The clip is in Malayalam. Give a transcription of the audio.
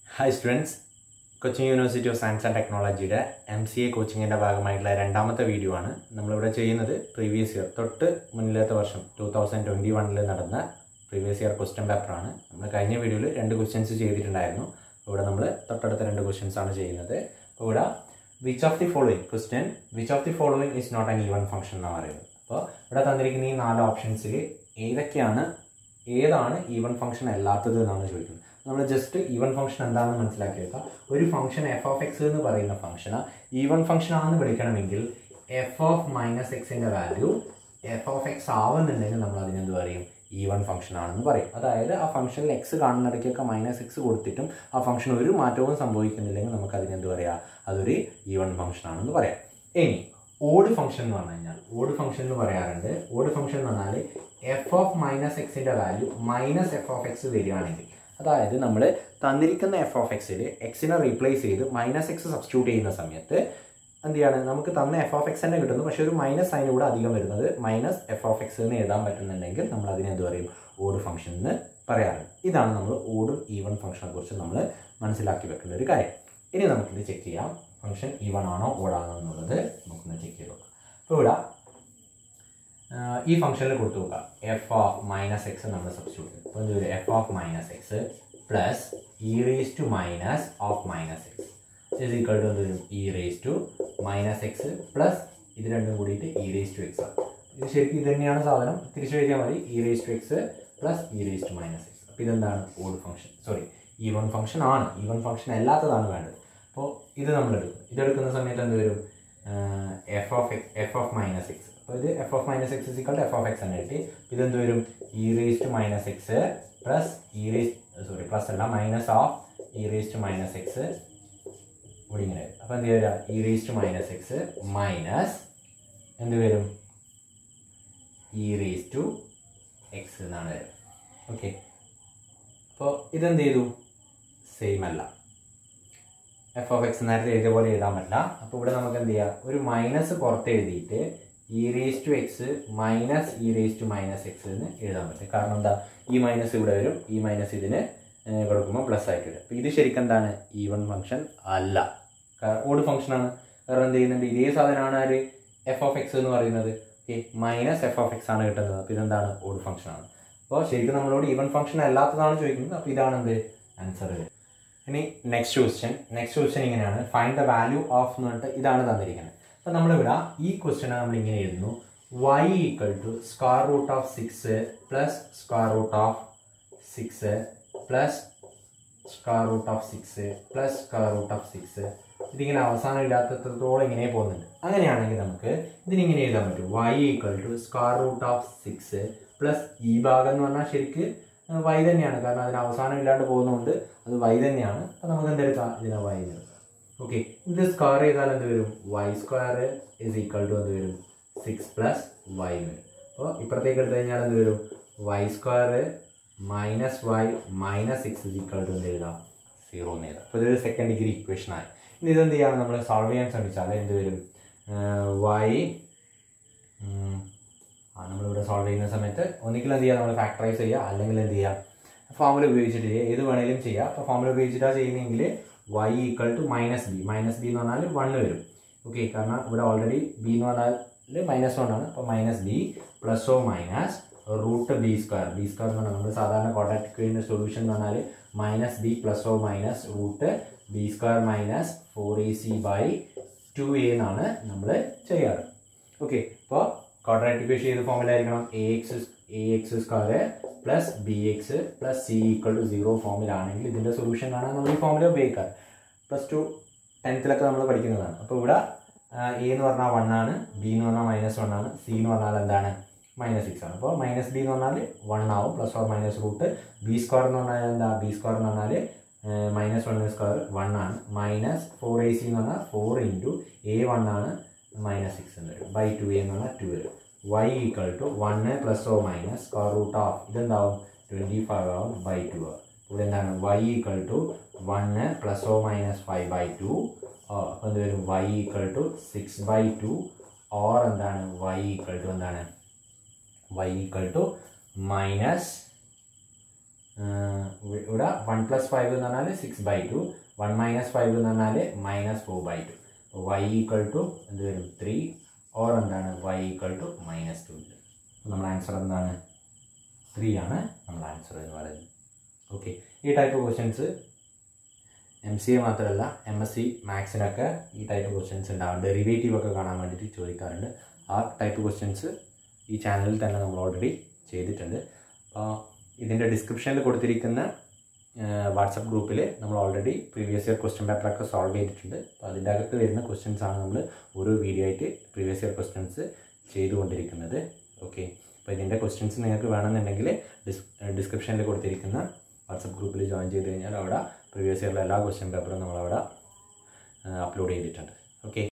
hi students Cochin university of science and ടെക്നോളജിയുടെ എം സി എ കോച്ചിങ്ങിൻ്റെ ഭാഗമായിട്ടുള്ള രണ്ടാമത്തെ വീഡിയോ ആണ് നമ്മളിവിടെ ചെയ്യുന്നത് പ്രീവിയസ് ഇയർ തൊട്ട് മുന്നിലത്തെ വർഷം ടൂ തൗസൻഡ് ട്വൻറ്റി വണ്ണിൽ നടന്ന പ്രീവിയസ് ഇയർ ക്വസ്റ്റ്യൻ പേപ്പറാണ് നമ്മൾ കഴിഞ്ഞ വീഡിയോയിൽ രണ്ട് ക്വസ്റ്റ്യൻസ് ചെയ്തിട്ടുണ്ടായിരുന്നു അപ്പോൾ ഇവിടെ നമ്മൾ തൊട്ടടുത്ത രണ്ട് ക്വസ്റ്റ്യൻസ് ആണ് ചെയ്യുന്നത് അപ്പോൾ ഇവിടെ which of the following question which of the following is not an even function എന്നാണ് പറയുന്നത് അപ്പോൾ ഇവിടെ തന്നിരിക്കുന്ന ഈ നാല് ഓപ്ഷൻസിൽ ഏതൊക്കെയാണ് ഏതാണ് ഈവൻ ഫംഗ്ഷൻ അല്ലാത്തത് എന്നാണ് ചോദിക്കുന്നത് നമ്മൾ ജസ്റ്റ് ഈവൻ ഫംഗ്ഷൻ എന്താണെന്ന് മനസ്സിലാക്കി വെക്കാം ഒരു ഫംഗ്ഷൻ എഫ് ഓഫ് എക്സ് എന്ന് പറയുന്ന ഫംഗ്ഷന് ഈവൻ ഫംഗ്ഷൻ ആണെന്ന് വിളിക്കണമെങ്കിൽ എഫ് ഓഫ് മൈനസ് എക്സിൻ്റെ വാല്യൂ എഫ് ഓഫ് എക്സ് ആവുന്നുണ്ടെങ്കിൽ നമ്മൾ അതിനെന്ത് പറയും ഈവൻ ഫംഗ്ഷൻ ആണെന്ന് പറയും അതായത് ആ ഫംഗ്ഷനിൽ എക്സ് കാണുന്നിടയ്ക്കൊക്കെ മൈനസ് എക്സ് കൊടുത്തിട്ടും ആ ഫംഗ്ഷൻ ഒരു മാറ്റവും സംഭവിക്കുന്നില്ലെങ്കിൽ നമുക്ക് അതിനെന്ത് പറയാം അതൊരു ഈവൻ ഫംഗ്ഷൻ ആണെന്ന് പറയാം ഇനി ഓഡ് ഫംഗ്ഷൻ എന്ന് പറഞ്ഞു കഴിഞ്ഞാൽ ഓഡ് ഫംഗ്ഷൻ എന്ന് പറയാറുണ്ട് ഓഡ് ഫംഗ്ഷൻ എന്ന് പറഞ്ഞാൽ എഫ് ഓഫ് മൈനസ് എക്സിൻ്റെ value minus F of X വരികയാണെങ്കിൽ അതായത് നമ്മൾ തന്നിരിക്കുന്ന എഫ് ഓഫ് എക്സിൽ എക്സിനെ റീപ്ലേസ് ചെയ്ത് മൈനസ് എക്സ് സബ്സ്റ്റിറ്റ്യൂട്ട് ചെയ്യുന്ന സമയത്ത് എന്ത് ചെയ്യാണ് നമുക്ക് തന്ന എഫ് ഓഫ് എക്സ് തന്നെ കിട്ടുന്നു പക്ഷേ ഒരു മൈനസ് സൈൻ കൂടെ അധികം വരുന്നത് മൈനസ് എഫ് ഓഫ് എക്സ് എന്ന് എഴുതാൻ പറ്റുന്നുണ്ടെങ്കിൽ നമ്മൾ അതിനെ എന്ത് പറയും ഓഡ് ഫംഗ്ഷൻ എന്ന് പറയാറുണ്ട് ഇതാണ് നമ്മൾ ഓടും ഈവൺ ഫംഗ്ഷനെ കുറിച്ച് നമ്മൾ മനസ്സിലാക്കി വെക്കേണ്ട ഒരു കാര്യം ഇനി നമുക്കിത് ചെക്ക് ചെയ്യാം ഫംഗ്ഷൻ ഈവൺ ആണോ ഓടാണോ എന്നുള്ളത് നമുക്കൊന്ന് ചെക്ക് ചെയ്ത് നോക്കാം അപ്പോൾ ഇവിടെ ഈ ഫംഗ്ഷനിൽ കൊടുത്തു നോക്കാം എഫ് ഓഫ് മൈനസ് എക്സ് നമ്മൾ സബ്സ്റ്റിറ്റ്യൂട്ട് ചെയ്യും അപ്പോൾ എന്ത് വരും F of minus X plus E raise to minus of minus X is equal to എന്ത് വരും E raise to minus X plus ഇത് രണ്ടും കൂടിയിട്ട് ഇ റേസ് ടു എക്സ് ആണ് ഇത് ശരിക്കും ഇത് തന്നെയാണ് സാധനം തിരിച്ചു എഴുതിയാൽ മതി E raise to X plus E raise to minus X അപ്പോൾ ഇതെന്താണ് odd function sorry even function ആണ് ഈവൺ ഫംഗ്ഷൻ അല്ലാത്തതാണ് വേണ്ടത് അപ്പോൾ ഇത് നമ്മൾ എടുക്കും ഇതെടുക്കുന്ന സമയത്ത് എന്ത് വരും F of X F of minus X അപ്പോൾ ഇത് F of minus X is equal F of X എന്ന് കിട്ടി ഇതെന്ത് വരും E raise to minus X plus E raise sorry plus അല്ല minus of E raise to minus X ഇവിടെ ഇങ്ങനെ വരും അപ്പോൾ എന്ത് വരിക E raise to minus X minus എന്ത് വരും ഇ റേസ് ടു എക്സ് എന്നാണ് വരും ഓക്കെ അപ്പോൾ ഇതെന്ത് ചെയ്തു സെയിം അല്ല എഫ് ഓഫ് എക്സ് നേരത്തെ എഴുതിയ പോലെ എഴുതാൻ പറ്റില്ല അപ്പോൾ ഇവിടെ നമുക്ക് എന്ത് ചെയ്യാം ഒരു മൈനസ് പുറത്ത് എഴുതിയിട്ട് E raise to X minus E raise to minus X എന്ന് എഴുതാൻ പറ്റും കാരണം എന്താ ഈ മൈനസ് ഇവിടെ വരും ഈ മൈനസ് ഇതിന് കൊടുക്കുമ്പോൾ പ്ലസ് ആയിട്ട് വരും അപ്പോൾ ഇത് ശരിക്കും എന്താണ് ഈവൺ ഫംഗ്ഷൻ അല്ല ഓഡ് ഫംഗ്ഷനാണ് കാരണം എന്ത് ചെയ്യുന്നുണ്ട് ഇതേ സാധനമാണ് ആര് എഫ് ഓഫ് എക്സ് എന്ന് പറയുന്നത് okay minus F of X ആണ് കിട്ടുന്നത് അപ്പോൾ ഇതെന്താണ് ഓഡ് ഫംഗ്ഷൻ ആണ് അപ്പോൾ ശരിക്കും നമ്മളോട് ഈവൺ ഫംഗ്ഷൻ അല്ലാത്തതാണ് ചോദിക്കുന്നത് അപ്പോൾ ഇതാണ് എന്ത് ആൻസർ ഇനി നെക്സ്റ്റ് ക്വസ്റ്റ്യൻ നെക്സ്റ്റ് ക്വസ്റ്റ്യൻ ഇങ്ങനെയാണ് ഫൈൻഡ് ദ വാല്യൂ ഓഫ് എന്ന് പറഞ്ഞിട്ട് ഇതാണ് തന്നിരിക്കുന്നത് അപ്പം നമ്മളിവിടെ ഈ ക്വസ്റ്റ്യൻ നമ്മൾ ഇങ്ങനെ എഴുതുന്നു Y equal to square root of six plus square root of six plus square root of six plus square root of six ഇതിങ്ങനെ അവസാനം ഇല്ലാത്തത്തോളം ഇങ്ങനെ പോകുന്നുണ്ട് അങ്ങനെയാണെങ്കിൽ നമുക്ക് ഇതിനിങ്ങനെ എഴുതാൻ പറ്റും Y equal to square root of six plus ഈ ഭാഗം എന്ന് പറഞ്ഞാൽ ശരിക്ക് വൈ തന്നെയാണ് കാരണം അതിന് അവസാനം ഇല്ലാണ്ട് പോകുന്നതുകൊണ്ട് അത് വൈ തന്നെയാണ് അപ്പോൾ നമുക്ക് എന്തെടുക്കാം ഇതിനെ വൈ എടുക്കാം ഓക്കെ ഇത് സ്ക്വയർ ചെയ്താൽ എന്ത് വരും Y square is equal to എന്ത് വരും സിക്സ് പ്ലസ് വൈ വരും അപ്പോൾ ഇപ്പുറത്തേക്ക് എടുത്തു കഴിഞ്ഞാൽ എന്ത് വരും Y square minus Y minus six is equal to എന്ത് എഴുതാം സീറോ എന്ന് എഴുതാം അപ്പോൾ ഇതൊരു സെക്കൻഡ് ഡിഗ്രി ഇക്വേഷൻ ആയി ഇനി ഇതെന്ത് ചെയ്യാം നമ്മൾ സോൾവ് ചെയ്യാൻ ശ്രമിച്ചാൽ എന്ത് വരും വൈ ആ നമ്മളിവിടെ സോൾവ് ചെയ്യുന്ന സമയത്ത് ഒന്നിക്കലും എന്ത് ചെയ്യുക നമ്മൾ ഫാക്ടറൈസ് ചെയ്യുക അല്ലെങ്കിൽ എന്ത് ചെയ്യുക ഫോമുല ഉപയോഗിച്ചിട്ട് ചെയ്യുക ഏത് വേണേലും ചെയ്യുക അപ്പോൾ ഫോമുല ഉപയോഗിച്ചിട്ടാണ് ചെയ്യുന്നതെങ്കിൽ Y equal to minus B minus B എന്ന് പറഞ്ഞാൽ വണ്ണ് വരും ഓക്കെ കാരണം ഇവിടെ ഓൾറെഡി ബി എന്ന് പറഞ്ഞാൽ മൈനസ് വൺ ആണ് അപ്പോൾ minus B plus or minus root B square B square എന്ന് പറഞ്ഞാൽ നമ്മൾ സാധാരണ ക്വാഡ്രാറ്റിക് വേരിയൻ്റെ സൊല്യൂഷൻ എന്ന് പറഞ്ഞാൽ minus B plus or minus root B square minus four A C by two A എന്നാണ് നമ്മൾ ചെയ്യാറ് ഓക്കെ അപ്പോൾ ക്വാഡ്രാറ്റിക് ഇക്വേഷൻ ഏത് ഫോമിലായിരിക്കണം A X A X square plus B X plus C equal to zero ഫോമിലാണെങ്കിൽ ഇതിൻ്റെ സൊല്യൂഷൻ കാണാൻ നമ്മൾ ഈ ഫോമിൽ ഉപയോഗിക്കാറ് പ്ലസ് ടു ടെൻത്തിലൊക്കെ നമ്മൾ പഠിക്കുന്നതാണ് അപ്പോൾ ഇവിടെ എ എന്ന് പറഞ്ഞാൽ വൺ ആണ് ബി എന്ന് പറഞ്ഞാൽ മൈനസ് വൺ ആണ് സി എന്ന് പറഞ്ഞാൽ എന്താണ് മൈനസ് സിക്സ് ആണ് അപ്പോൾ മൈനസ് ബി എന്ന് പറഞ്ഞാൽ വൺ ആവും plus or minus root B square എന്ന് പറഞ്ഞാൽ എന്താ ബി സ്ക്വയർ എന്ന് പറഞ്ഞാൽ മൈനസ് വൺ സ്ക്വയർ വൺ ആണ് മൈനസ് ഫോർ എ സി എന്ന് പറഞ്ഞാൽ ഫോർ ഇൻറ്റു എ വൺ ആണ് മൈനസ് സിക്സ് എന്ന് വരും ബൈ ടു എന്ന് പറഞ്ഞാൽ ടു വരും Y equal to one plus or minus square root of ഇതെന്താവും ട്വൻറ്റി ഫൈവ് ആവും ബൈ ടു ആവും ഇവിടെ എന്താണ് Y equal to one plus or minus five by two അപ്പോൾ എന്ത് വരും Y equal to six by two or എന്താണ് വൈ ഈക്വൽ ടു എന്താണ് വൈ ഈക്വൽ ടു മൈനസ് ഇവിടെ വൺ പ്ലസ് ഫൈവ് എന്ന് പറഞ്ഞാൽ six by two one minus five എന്ന് പറഞ്ഞാൽ minus four by two Y equal to എന്ത് വരും ത്രീ ഓർ എന്താണ് Y equal to minus two നമ്മുടെ ആൻസർ എന്താണ് ത്രീ ആണ് നമ്മുടെ ആൻസർ എന്ന് പറയുന്നത് ഓക്കെ ഈ type questions M C A മാത്രമല്ല എം എസ് സി മാത്സിനൊക്കെ ഈ ടൈപ്പ് ക്വസ്റ്റ്യൻസ് ഉണ്ടാവും ഡെറിവേറ്റീവ് ഒക്കെ കാണാൻ വേണ്ടിയിട്ട് ചോദിക്കാറുണ്ട് ആ ടൈപ്പ് ക്വസ്റ്റ്യൻസ് ഈ ചാനലിൽ തന്നെ നമ്മൾ ഓൾറെഡി ചെയ്തിട്ടുണ്ട് അപ്പോൾ ഇതിൻ്റെ ഡിസ്ക്രിപ്ഷനിൽ കൊടുത്തിരിക്കുന്ന വാട്സപ്പ് ഗ്രൂപ്പിൽ നമ്മൾ ഓൾറെഡി പ്രീവിയസ് ഇയർ ക്വസ്റ്റ്യൻ പേപ്പറൊക്കെ സോൾവ് ചെയ്തിട്ടുണ്ട് അപ്പോൾ അതിൻ്റെ അകത്ത് വരുന്ന ക്വസ്റ്റ്യൻസ് ആണ് നമ്മൾ ഓരോ വീഡിയോ ആയിട്ട് പ്രീവിയസ് ഇയർ ക്വസ്റ്റ്യൻസ് ചെയ്തുകൊണ്ടിരിക്കുന്നത് ഓക്കെ അപ്പോൾ ഇതിൻ്റെ ക്വസ്റ്റ്യൻസ് നിങ്ങൾക്ക് വേണമെന്നുണ്ടെങ്കിൽ ഡിസ് ഡിസ്ക്രിപ്ഷനിൽ കൊടുത്തിരിക്കുന്ന വാട്സപ്പ് ഗ്രൂപ്പിൽ ജോയിൻ ചെയ്ത് കഴിഞ്ഞാൽ അവിടെ പ്രീവിയസ് ഇയറിലെ എല്ലാ ക്വസ്റ്റ്യൻ പേപ്പറും നമ്മളവിടെ അപ്ലോഡ് ചെയ്തിട്ടുണ്ട് ഓക്കെ